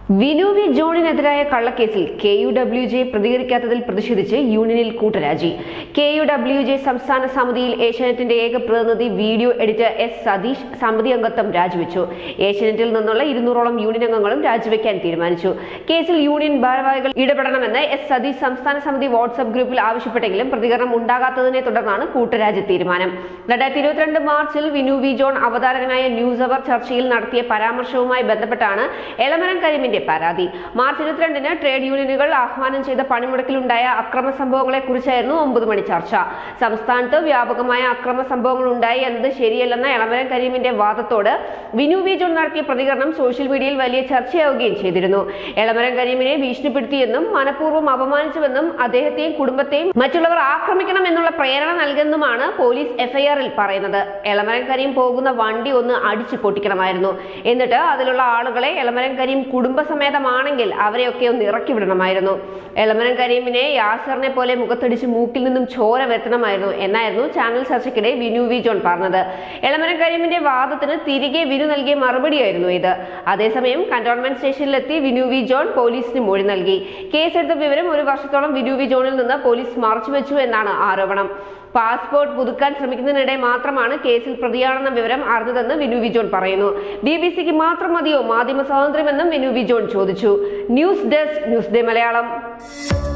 Vinu V ജോണിനെതിരായ കള്ളക്കേസിൽ K U W J പ്രതികരിക്കാത്തതിൽ പ്രതിഷേധിച്ച് യൂണിയനിൽ കൂട്ടരാജി കെ യു ഡബ്ല്യു ജെ സംസ്ഥാന സമിതിയിൽ ഏഷ്യാനെറ്റിന്റെ ഏക പ്രതിനിധി വീഡിയോ എഡിറ്റർ എസ് സതീഷ് സമിതി അംഗത്വം രാജിവെച്ചു ഏഷ്യാനെറ്റിൽ നിന്നുള്ള ഇരുന്നൂറോളം യൂണിയൻ അംഗങ്ങളും രാജിവെക്കാൻ തീരുമാനിച്ചു കേസിൽ യൂണിയൻ ഭാരവാഹികൾ ഇടപെടണമെന്ന് എസ് സതീഷ് സംസ്ഥാന സമിതി വാട്സ്ആപ്പ് ഗ്രൂപ്പിൽ ആവശ്യപ്പെട്ടെങ്കിലും പ്രതികരണം ഉണ്ടാകാത്തതിനെ തുടർന്നാണ് കൂട്ടരാജി തീരുമാനം രണ്ടായിരത്തി ഇരുപത്തിരണ്ട് മാർച്ചിൽ വിനു വി ജോൺ അവതാരകനായ ന്യൂസ് അവർ ചർച്ചയിൽ നടത്തിയ പരാമർശവുമായി ബന്ധപ്പെട്ടാണ് എളമരം കരീമിന്റെ പരാതി മാർച്ച് ഇരുപത്തിരണ്ടിന് ട്രേഡ് യൂണിയനുകൾ ആഹ്വാനം ചെയ്ത പണിമുടക്കിലുണ്ടായ അക്രമ സംഭവങ്ങളെ കുറിച്ചായിരുന്നു ഒമ്പത് മണി ചർച്ച സംസ്ഥാനത്ത് വ്യാപകമായ അക്രമ സംഭവങ്ങൾ ഉണ്ടായി എന്നത് ശരിയല്ലെന്ന എളമരം കരീമിന്റെ വാദത്തോട് വിനു വി ജോൺ നടത്തിയ പ്രതികരണം സോഷ്യൽ മീഡിയയിൽ വലിയ ചർച്ചയാവുകയും ചെയ്തിരുന്നു എളമരം കരീമിനെ ഭീഷണിപ്പെടുത്തിയെന്നും മനഃപൂർവ്വം അപമാനിച്ചുവെന്നും അദ്ദേഹത്തെയും കുടുംബത്തെയും മറ്റുള്ളവർ ആക്രമിക്കണം എന്നുള്ള പ്രേരണ നൽകുന്നതുമാണ് പോലീസ് എഫ്ഐആറിൽ പറയുന്നത് എളമരം കരീം പോകുന്ന വണ്ടി ഒന്ന് അടിച്ചു പൊട്ടിക്കണമായിരുന്നു എന്നിട്ട് അതിലുള്ള ആളുകളെ എളമരം കരീം കുടുംബസമേതമാണെങ്കിൽ അവരെയൊക്കെ ഒന്ന് ഇറക്കി വിടണമായിരുന്നു എളമരം കരീമിനെ യാസറിനെ പോലെ മുഖത്തടിച്ച് മൂക്കിൽ നിന്നും ചോര വെത്തണമായിരുന്നു എന്നായിരുന്നു ചാനൽ ചർച്ചയ്ക്കിടെ വിനു വി ജോൺ പറഞ്ഞത് എളമരം കരീമിന്റെ വാദത്തിന് തിരികെ വിനു നൽകിയ മറുപടിയായിരുന്നു ഇത് അതേസമയം കന്റോൺമെന്റ് സ്റ്റേഷനിലെത്തി വിനു വി ജോൺ പോലീസിന് മൊഴി നൽകി കേസെടുത്ത വിവരം ഒരു വർഷത്തോളം വിനു വി ജോണിൽ നിന്ന് പോലീസ് മറച്ചുവെച്ചു എന്നാണ് ആരോപണം പാസ്പോർട്ട് പുതുക്കാൻ ശ്രമിക്കുന്നതിനിടെ മാത്രമാണ് കേസിൽ പ്രതിയാണെന്ന വിവരം അറിഞ്ഞതെന്ന് വിനു വിജോൺ പറയുന്നു ബി ബി സിക്ക് മാത്രം മതിയോ മാധ്യമ സ്വാതന്ത്ര്യമെന്നും വിനു വിജോൺ ചോദിച്ചു news desk news day Malayalam